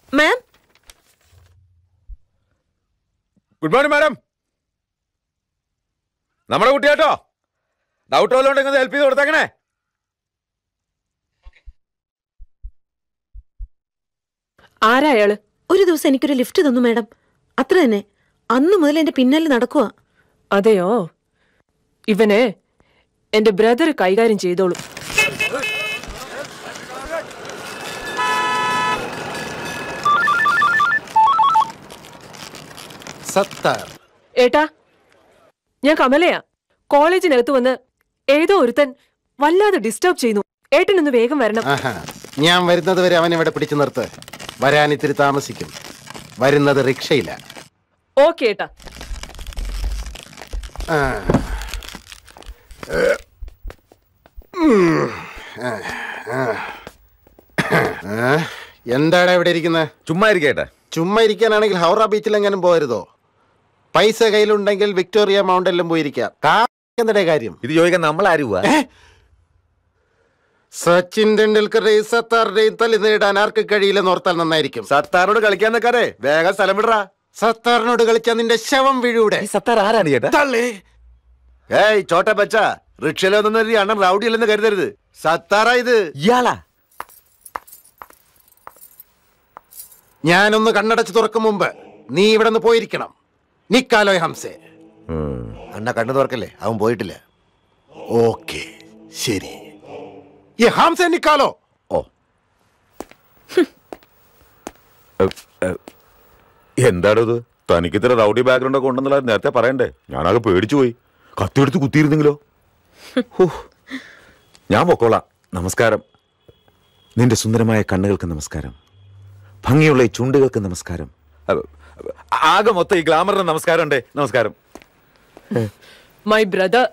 Ma'am good morning madam നമ്മുടെ കുട്ടിയാട്ടോ doubt വല്ലതും ഉണ്ടെങ്കിൽ ഹെൽപ്പ് ചെയ്ത് കൊടുത്തേക്കണേ ആരാ അയാള് ഒരു ദിവസം എനിക്കൊരു ലിഫ്റ്റ് തന്നു മാഡം അത്ര തന്നെ അന്ന് മുതൽ എന്റെ പിന്നാലെ നടക്കുക അതെയോ ഇവനെ എന്റെ ബ്രദർ കൈകാര്യം ചെയ്തോളും സത്താർ ഏട്ടാ ഞാൻ കമലയാ കോളേജിനകത്ത് വന്ന് ഏതോ ഒരുത്തൻ വല്ലാതെ ഡിസ്റ്റർബ് ചെയ്യുന്നു ഏട്ടനൊന്ന് വേഗം വരണം ആഹാ ഞാൻ വരുന്നത് വരെ അവൻ ഇവിടെ പിടിച്ചു നിർത്ത് വരാൻ ഇത്തിരി താമസിക്കും വരുന്നത് റിക്ഷയില്ല ഓക്കെ ഏട്ടാ ആ. ഏ. ഉം. ആ. ആ. ആ. എന്താടാ ഇവിടെ ഇരിക്കുന്നത് ചുമ്മാ ഇരിക്കേട്ടെ ചുമ്മാ ഇരിക്കാനാണെങ്കിൽ ഹൗറ ബീച്ചിലെങ്ങാനും പോരുതോ പൈസ കയ്യിലുണ്ടെങ്കിൽ വിക്ടോറിയ മൗണ്ടനിലും പോയിരിക്കാം കാന്തടെ കാര്യം ഇത് ചോദിക്കാൻ നമ്മൾ ആരുവാ സച്ചിൻ ടെണ്ടുൽക്കറുടെയും സത്താറുടെയും തല്ലി നേടാൻ ആർക്ക് കഴിയില്ലെന്ന് ഓർത്താൽ നന്നായിരിക്കും സത്താറിനോട് കളിക്കാൻ നിൽക്കാതെ വേഗം സ്ഥലം വിടറാ സത്താറിനോട് കളിച്ചാൽ നിന്റെ ശവം വീഴൂടെ ഈ സത്താർ ആരാണ് ചേട്ടാ തള്ളേ ഏയ് ചോട്ട ബച്ച റിക്ഷയിൽ വന്നൊരു അണ്ണൻ റൗഡി അല്ലെന്ന് കരുതരുത് സത്താറാ ഇത് ഇയാളാ ഞാനൊന്ന് കണ്ണടച്ച് തുറക്കും മുമ്പ് നീ ഇവിടെ നിന്ന് പോയിരിക്കണം നിക്കാലോ ഹംസേ അണ്ണ കണ്ണു തുറക്കല്ലേ അവൻ പോയിട്ടില്ല ഓക്കെ ശരി ഈ ഹംസേ നിക്കാലോ ഓ എന്താടോ ഇത് തനിക്ക് ഇത്ര റൗഡി ബാക്ക്ഗ്രൗണ്ട് ഒക്കെ ഉണ്ടെന്നുള്ള നേരത്തെ പറയണ്ടേ ഞാനാകെ പേടിച്ചു പോയി കത്തിയെടുത്ത് കുത്തിയിരുന്നെങ്കിലോ ഹൂ. ഞാൻ പൊക്കോളാം നമസ്കാരം നിന്റെ സുന്ദരമായ കണ്ണുകൾക്ക് നമസ്കാരം ഭംഗിയുള്ള ഈ ചുണ്ടുകൾക്ക് നമസ്കാരം അ- ആകെ മൊത്തം ഈ ഗ്ലാമറിന് നമസ്കാരം ഉണ്ടേ നമസ്കാരം മൈ ബ്രദർ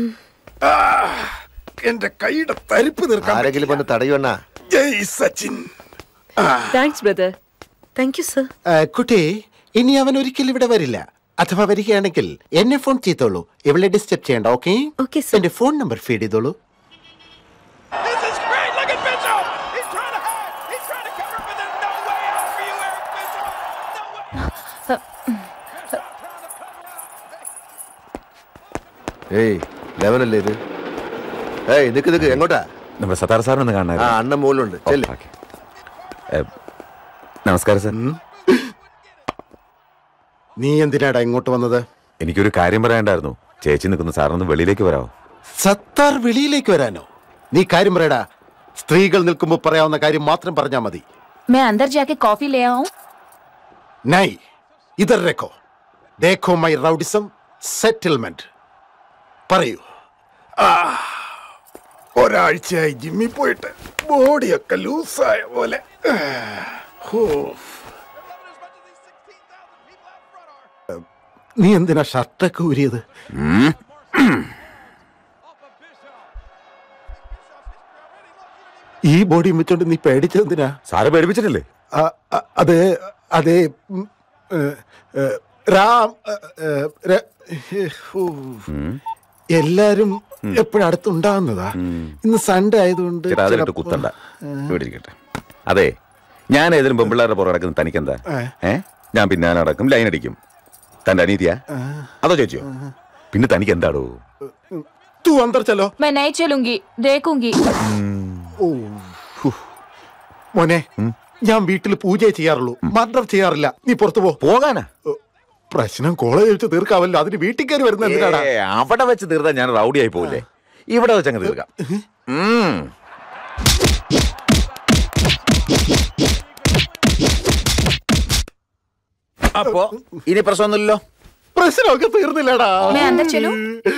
എന്റെ കൈയുടെ തരിപ്പ് തീർക്കാൻ ആരെങ്കിലും വന്ന് തടയുവണ്ണ ജയ് Sachin thanks brother thank you sir ആ, കുട്ടി ഇനി അവൻ ഒരിക്കലും ഇവിടെ വരില്ല അഥവാ വരികയാണെങ്കിൽ എന്നെ ഫോൺ ചെയ്തോളൂ ഇവളെ ഡിസ്റ്റർബ് ചെയ്യണ്ട ഓക്കെ Okay, sir. എന്റെ ഫോൺ നമ്പർ ഫീഡ് ചെയ്തോളൂ This is great. Look at Mitchell. He's trying to hide. He's trying to cover, but there's no way out for you, Eric Mitchell. No way. ഏയ് ലെവനല്ലേ ഇത് ഏയ് നിക്ക് നിക്ക് എങ്ങോട്ടാ നമ്മുടെ സത്താർ സാറിനൊന്ന് കാണാൻ ആ അണ്ണൻ മുകളിലുണ്ട് നമസ്കാരം സാർ നീ എന്തിനാടാ ഇങ്ങോട്ട് വന്നത് എനിക്കൊരു കാര്യം പറയാണ്ടായിരുന്നു ചേച്ചി നിൽക്കുന്ന സാറിനൊന്ന് വെളിയിലേക്ക് വരാമോ സത്താർ വെളിയിലേക്ക് വരാനോ നീ കാര്യം പറയടാ സ്ത്രീകൾ നിൽക്കുമ്പോൾ പറയാവുന്ന കാര്യം മാത്രം പറഞ്ഞാ മതി मैं अंदर जाके कॉफी ले आऊं നൈ ഇതർ രക്കോ ദേഖോ മൈ റൗഡിസം സെറ്റിൽമെന്റ് പറയൂ ആ, ഒരാഴ്ചയായി ജിമ്മിൽ പോയിട്ട് ബോഡിയൊക്കെ ലൂസായ പോലെ ആ, ഹോ. നീ എന്തിനാ ഷർട്ടൊക്കെ ഊരിയത് ഈ ബോഡിയും വെച്ചോണ്ട് നീ പേടിച്ചെന്തിനാ സാറ് പേടിപ്പിച്ചിട്ടില്ലേ ആ, ആ, അതെ അതെ ഉം, ഏ, ഏ, രാം ഏ, ഏ, ര- ഹൂ. എല്ലാരും എപ്പോഴും അടുത്തുണ്ടാവുന്നതാ ഇന്ന് സൺഡേ ആയതുകൊണ്ട് ചേട്ടാ അതിലിട്ട് ചിലപ്പോ- കുത്തണ്ട ഇവിടെ ഇരിക്കട്ടെ അതെ ഞാൻ ഏതെങ്കിലും പെമ്പിള്ളേരുടെ പുറകെ നടക്കുന്ന തനിക്കെന്താ ഏ ഞാൻ പിന്നാലെ നടക്കും ലൈൻ അടിക്കും തന്റെ അനീതിയാ അതോ ചേച്ചിയോ പിന്നെ തനിക്ക് എന്താടോ തൂ അന്തർ ചലോ मैं नहीं चलूंगी देखूंगी ഓ ഹൂ. മോനെ ഞാൻ വീട്ടിൽ പൂജ ചെയ്യാറുള്ളൂ മർഡർ ചെയ്യാറില്ല നീ പുറത്തു പോ പോകാനാ ഓ, പ്രശ്നം കോളേജ് വെച്ച് തീർക്കാവല്ലോ അതിന് വീട്ടിൽ കയറി വരുന്ന എന്തിനാടാ ഏ, അവിടെ വെച്ച് തീർത്താൽ ഞാൻ റൗഡി ആയി പോവില്ലേ ഇവിടെ വെച്ച് അങ്ങ് തീർക്കാം ഉം. അപ്പോ ഇനി പ്രശ്നമൊന്നുമില്ലല്ലോ പ്രശ്നമൊക്കെ തീർന്നില്ലടാ मैं अंदर चलूं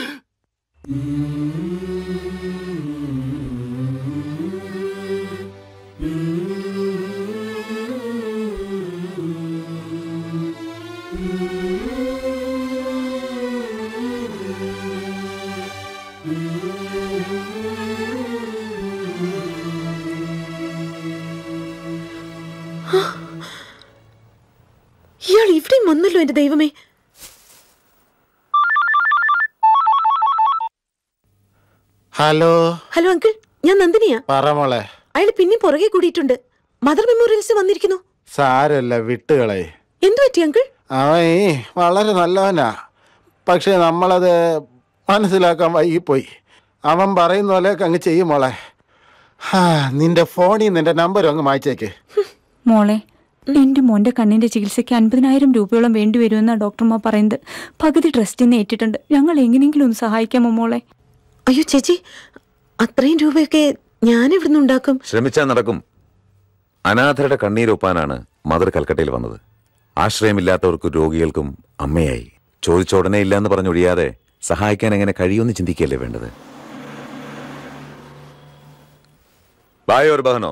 ഇയാൾ ഇവിടെയും വന്നല്ലോ എന്റെ ദൈവമേ ഹലോ ഹലോ അങ്കിൾ ഞാൻ നന്ദിനിയാ പറ മോളെ അയാൾ പിന്നെ പുറകെ കൂടിയിട്ടുണ്ട് മദർ മെമ്മോറിയൽസ് വന്നിരിക്കുന്നു സാരല്ല വിട്ടുകളെ എന്തു പറ്റി അങ്കിൾ അവൻ വളരെ നല്ലവനാ പക്ഷെ നമ്മളത് മനസ്സിലാക്കാൻ വൈകിപ്പോയി അവൻ പറയുന്ന പോലെയൊക്കെ അങ്ങ് ചെയ്യും മോളെ ഹാ, നിന്റെ ഫോണിൽ നിന്റെ നമ്പർ അങ്ങ് മായ്ച്ചേക്ക് മോളെ എന്റെ മോന്റെ കണ്ണിന്റെ ചികിത്സയ്ക്ക് അൻപതിനായിരം രൂപയോളം വേണ്ടി വരുമെന്നാണ് ഡോക്ടർമാർ പറയുന്നത് പകുതി ട്രസ്റ്റിന്ന് ഏറ്റിട്ടുണ്ട് ഞങ്ങൾ എങ്ങനെയെങ്കിലും ഒന്ന് സഹായിക്കാമോ മോളെ അയ്യോ ചേച്ചി അത്രയും രൂപയൊക്കെ ഞാൻ ഇവിടുന്ന് ഉണ്ടാക്കും ശ്രമിച്ചാൽ നടക്കും അനാഥരുടെ കണ്ണീരൊപ്പാനാണ് മദർ കൽക്കട്ടയിൽ വന്നത് ആശ്രയമില്ലാത്തവർക്കും രോഗികൾക്കും അമ്മയായി ചോദിച്ച ഉടനെ ഇല്ലാന്ന് പറഞ്ഞൊഴിയാതെ സഹായിക്കാൻ എങ്ങനെ കഴിയുമെന്ന് ചിന്തിക്കുകയല്ലേ വേണ്ടത് ബായോ ഒരു ബഹനോ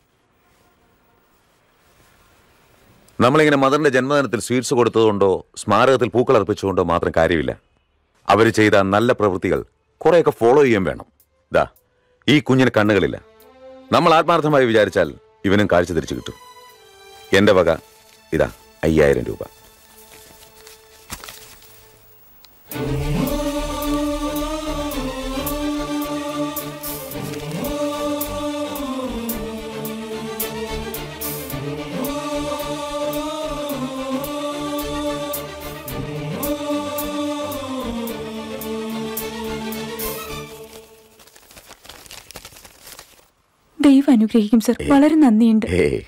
നമ്മളിങ്ങനെ മദറിന്റെ ജന്മദിനത്തിൽ സ്വീറ്റ്സ് കൊടുത്തതുകൊണ്ടോ സ്മാരകത്തിൽ പൂക്കൾ അർപ്പിച്ചുകൊണ്ടോ മാത്രം കാര്യമില്ല അവർ ചെയ്ത നല്ല പ്രവൃത്തികൾ കുറെയൊക്കെ ഫോളോ ചെയ്യാൻ വേണം ദാ ഈ കുഞ്ഞിന് കണ്ണുകളില്ല നമ്മൾ ആത്മാർത്ഥമായി വിചാരിച്ചാൽ ഇവനും കാഴ്ച തിരിച്ചു കിട്ടും എന്റെ വക ഇതാ അയ്യായിരം രൂപ ദൈവം അനുഗ്രഹിക്കും സർ വളരെ നന്ദിയുണ്ട് ഏയ്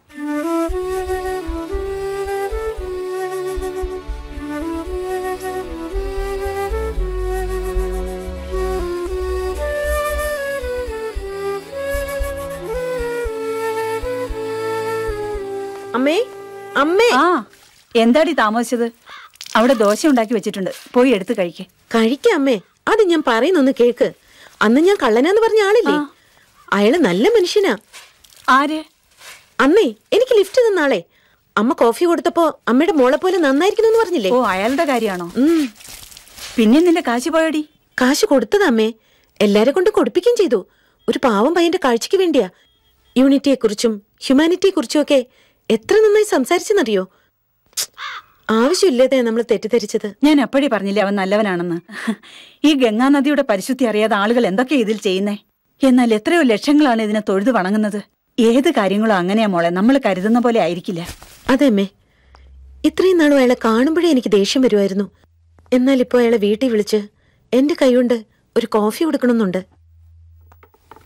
അമ്മേ അമ്മേ ആ എന്താടി താമസിച്ചത് അവിടെ ദോശ ഉണ്ടാക്കി വെച്ചിട്ടുണ്ട് പോയി എടുത്ത് കഴിക്കേ കഴിക്കാം അമ്മേ അത് ഞാൻ പറയുന്നൊന്ന് കേക്ക് അന്ന് ഞാൻ കള്ളനാന്ന് പറഞ്ഞ ആളില്ലേ അയാള് നല്ല മനുഷ്യനാ ആര് അന്നേ എനിക്ക് ലിഫ്റ്റ് തന്നാളെ അമ്മ കോഫി കൊടുത്തപ്പോ അമ്മയുടെ മോളെ പോലെ നന്നായിരിക്കുന്നു എന്ന് പറഞ്ഞില്ലേ ഓ അയാളുടെ കാര്യമാണോ ഉം. പിന്നെ നിന്റെ കാശ് പോയടി കാശ് കൊടുത്തതാ അമ്മേ എല്ലാരെ കൊണ്ട് കൊടുപ്പിക്കുകയും ചെയ്തു ഒരു പാവം പയ്യന്റെ കാഴ്ചക്ക് വേണ്ടിയാ യൂണിറ്റിയെ കുറിച്ചും ഹ്യൂമാനിറ്റിയെ കുറിച്ചും ഒക്കെ എത്ര നന്നായി സംസാരിച്ചെന്നറിയോ ആവശ്യമില്ലാതെ നമ്മൾ തെറ്റിദ്ധരിച്ചത് ഞാൻ എപ്പോഴേ പറഞ്ഞില്ലേ അവൻ നല്ലവനാണെന്ന് ഈ ഗംഗാ നദിയുടെ പരിശുദ്ധി അറിയാതെ ആളുകൾ എന്തൊക്കെയാ ഇതിൽ ചെയ്യുന്നേ എന്നാൽ എത്രയോ ലക്ഷങ്ങളാണ് ഇതിനെ തൊഴുതു വണങ്ങുന്നത് ഏത് കാര്യങ്ങളും അങ്ങനെയാ മോളെ നമ്മൾ കരുതുന്ന പോലെ ആയിരിക്കില്ല അതെ അമ്മേ ഇത്രയും നാളും അയാളെ കാണുമ്പോഴേ എനിക്ക് ദേഷ്യം വരുമായിരുന്നു എന്നാൽ ഇപ്പോൾ അയാളെ വീട്ടിൽ വിളിച്ച് എന്റെ കൈകൊണ്ട് ഒരു കോഫി കൊടുക്കണമെന്നുണ്ട്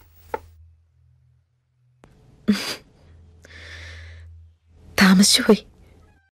താമസിച്ചു പോയി